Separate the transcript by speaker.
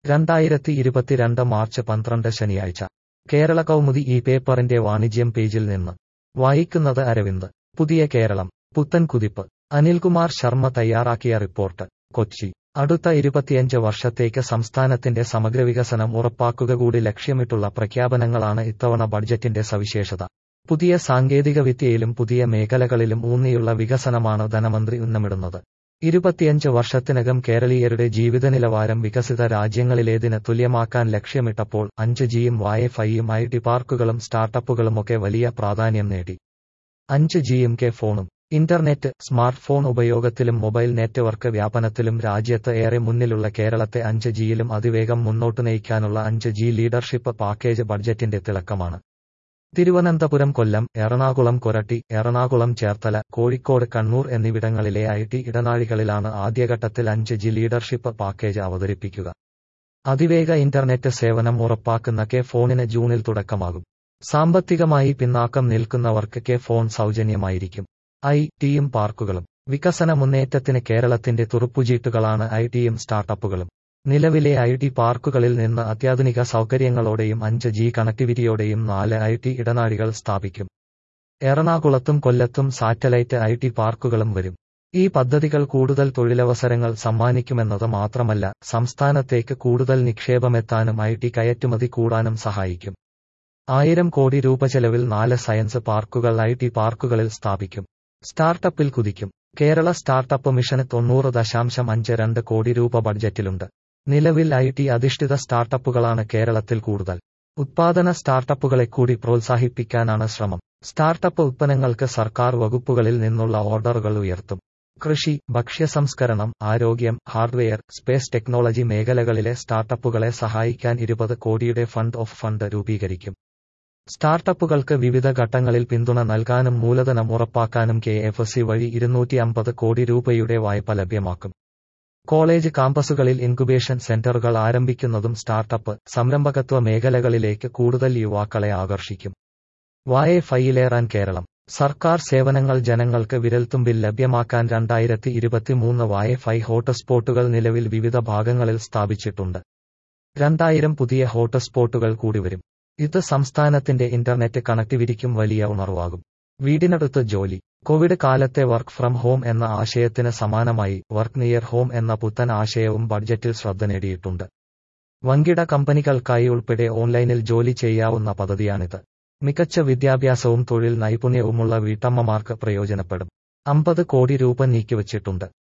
Speaker 1: രണ്ടായിരത്തി ഇരുപത്തിരണ്ട് മാർച്ച് പന്ത്രണ്ട് ശനിയാഴ്ച കേരള കൗമുദി ഈ പേപ്പറിന്റെ വാണിജ്യം പേജിൽ നിന്ന് വായിക്കുന്നത് അരവിന്ദ് പുതിയ കേരളം പുത്തൻ കുതിപ്പ് അനിൽകുമാർ ശർമ്മ തയ്യാറാക്കിയ റിപ്പോർട്ട് കൊച്ചി അടുത്ത ഇരുപത്തിയഞ്ച് വർഷത്തേക്ക് സംസ്ഥാനത്തിന്റെ സമഗ്ര വികസനം ഉറപ്പാക്കുക കൂടി ലക്ഷ്യമിട്ടുള്ള പ്രഖ്യാപനങ്ങളാണ് ഇത്തവണ ബഡ്ജറ്റിന്റെ സവിശേഷത പുതിയ സാങ്കേതിക വിദ്യയിലും പുതിയ മേഖലകളിലും ഊന്നിയുള്ള വികസനമാണ് ധനമന്ത്രി ഉന്നമിടുന്നത് ഇരുപത്തിയഞ്ച് വർഷത്തിനകം കേരളീയരുടെ ജീവിത നിലവാരം വികസിത രാജ്യങ്ങളിലേതിന് തുല്യമാക്കാൻ ലക്ഷ്യമിട്ടപ്പോൾ അഞ്ച് ജിയും വായ്ഫൈയും ഐ ടി പാർക്കുകളും സ്റ്റാർട്ടപ്പുകളുമൊക്കെ വലിയ പ്രാധാന്യം നേടി അഞ്ച് ജിയും കെ ഫോണും ഇന്റർനെറ്റ് സ്മാർട്ട് ഫോൺ ഉപയോഗത്തിലും മൊബൈൽ നെറ്റ്വർക്ക് വ്യാപനത്തിലും രാജ്യത്ത് ഏറെ മുന്നിലുള്ള കേരളത്തെ അഞ്ച് ജിയിലും അതിവേഗം മുന്നോട്ടു നയിക്കാനുള്ള അഞ്ച് ജി ലീഡർഷിപ്പ് പാക്കേജ് ബഡ്ജറ്റിന്റെ തിളക്കമാണ് തിരുവനന്തപുരം കൊല്ലം എറണാകുളം കൊരട്ടി എറണാകുളം ചേർത്തല കോഴിക്കോട് കണ്ണൂർ എന്നിവിടങ്ങളിലെ ഐ ടി ഇടനാഴികളിലാണ് ആദ്യഘട്ടത്തിൽ അഞ്ച് ജി ലീഡർഷിപ്പ് പാക്കേജ് അവതരിപ്പിക്കുക അതിവേഗ ഇന്റർനെറ്റ് സേവനം ഉറപ്പാക്കുന്ന കെ ഫോണിന് ജൂണിൽ തുടക്കമാകും സാമ്പത്തികമായി പിന്നാക്കം നിൽക്കുന്നവർക്ക് കെ ഫോൺ സൗജന്യമായിരിക്കും ഐ ടിയും പാർക്കുകളും വികസന മുന്നേറ്റത്തിന് കേരളത്തിന്റെ തുറുപ്പുചീട്ടുകളാണ് ഐ ടിയും സ്റ്റാർട്ടപ്പുകളും നിലവിലെ ഐ ടി പാർക്കുകളിൽ നിന്ന് അത്യാധുനിക സൗകര്യങ്ങളോടെയും അഞ്ച് ജി കണക്ടിവിറ്റിയോടെയും നാല് ഐ ടി ഇടനാഴികൾ സ്ഥാപിക്കും എറണാകുളത്തും കൊല്ലത്തും സാറ്റലൈറ്റ് ഐ ടി പാർക്കുകളും വരും ഈ പദ്ധതികൾ കൂടുതൽ തൊഴിലവസരങ്ങൾ സമ്മാനിക്കുമെന്നത് മാത്രമല്ല സംസ്ഥാനത്തേക്ക് കൂടുതൽ നിക്ഷേപമെത്താനും ഐ ടി കയറ്റുമതി കൂടാനും സഹായിക്കും ആയിരം കോടി രൂപ ചെലവിൽ നാല് സയൻസ് പാർക്കുകൾ ഐ ടി പാർക്കുകളിൽ സ്ഥാപിക്കും സ്റ്റാർട്ടപ്പിൽ കുതിക്കും കേരള സ്റ്റാർട്ടപ്പ് മിഷന് തൊണ്ണൂറ് ദശാംശം അഞ്ച് രണ്ട് കോടി രൂപ ബഡ്ജറ്റിലുണ്ട് നിലവിൽ ഐ ടി അധിഷ്ഠിത സ്റ്റാർട്ടപ്പുകളാണ് കേരളത്തിൽ കൂടുതൽ ഉത്പാദന സ്റ്റാർട്ടപ്പുകളെ കൂടി പ്രോത്സാഹിപ്പിക്കാനാണ് ശ്രമം സ്റ്റാർട്ടപ്പ് ഉൽപ്പന്നങ്ങൾക്ക് സർക്കാർ വകുപ്പുകളിൽ നിന്നുള്ള ഓർഡറുകൾ ഉയർത്തും കൃഷി ഭക്ഷ്യസംസ്കരണം ആരോഗ്യം ഹാർഡ്വെയർ സ്പേസ് ടെക്നോളജി മേഖലകളിലെ സ്റ്റാർട്ടപ്പുകളെ സഹായിക്കാൻ ഇരുപത് കോടിയുടെ ഫണ്ട് ഓഫ് ഫണ്ട് രൂപീകരിക്കും സ്റ്റാർട്ടപ്പുകൾക്ക് വിവിധ ഘട്ടങ്ങളിൽ പിന്തുണ നൽകാനും മൂലധനം ഉറപ്പാക്കാനും കെ എഫ് സി വഴി ഇരുന്നൂറ്റി അമ്പത് കോടി രൂപയുടെ വായ്പ ലഭ്യമാക്കും കോളേജ് കാമ്പസുകളിൽ ഇൻക്യുബേഷൻ സെന്ററുകൾ ആരംഭിക്കുന്നതും സ്റ്റാർട്ടപ്പ് സംരംഭകത്വ മേഖലകളിലേക്ക് കൂടുതൽ യുവാക്കളെ ആകർഷിക്കും വായ ഫൈയിലേറാൻ കേരളം സർക്കാർ സേവനങ്ങൾ ജനങ്ങൾക്ക് വിരൽത്തുമ്പിൽ ലഭ്യമാക്കാൻ രണ്ടായിരത്തി ഇരുപത്തിമൂന്ന് വായ ഫൈ ഹോട്ട്സ്പോട്ടുകൾ നിലവിൽ വിവിധ ഭാഗങ്ങളിൽ സ്ഥാപിച്ചിട്ടുണ്ട് രണ്ടായിരം പുതിയ ഹോട്ട്സ്പോട്ടുകൾ കൂടി വരും ഇത് സംസ്ഥാനത്തിന്റെ ഇന്റർനെറ്റ് കണക്ടിവിറ്റിക്കും വലിയ ഉണർവാകും വീടിനടുത്ത് ജോലി കോവിഡ് കാലത്തെ വർക്ക് ഫ്രം ഹോം എന്ന ആശയത്തിന് സമാനമായി വർക്ക് നിയർ ഹോം എന്ന പുത്തൻ ആശയവും ബഡ്ജറ്റിൽ ശ്രദ്ധ നേടിയിട്ടുണ്ട് വൻകിട കമ്പനികൾക്കായി ഉൾപ്പെടെ ഓൺലൈനിൽ ജോലി ചെയ്യാവുന്ന പദ്ധതിയാണിത് മികച്ച വിദ്യാഭ്യാസവും തൊഴിൽ നൈപുണ്യവുമുള്ള വീട്ടമ്മമാർക്ക് പ്രയോജനപ്പെടും അമ്പത് കോടി രൂപ നീക്കിവച്ചിട്ടുണ്ട്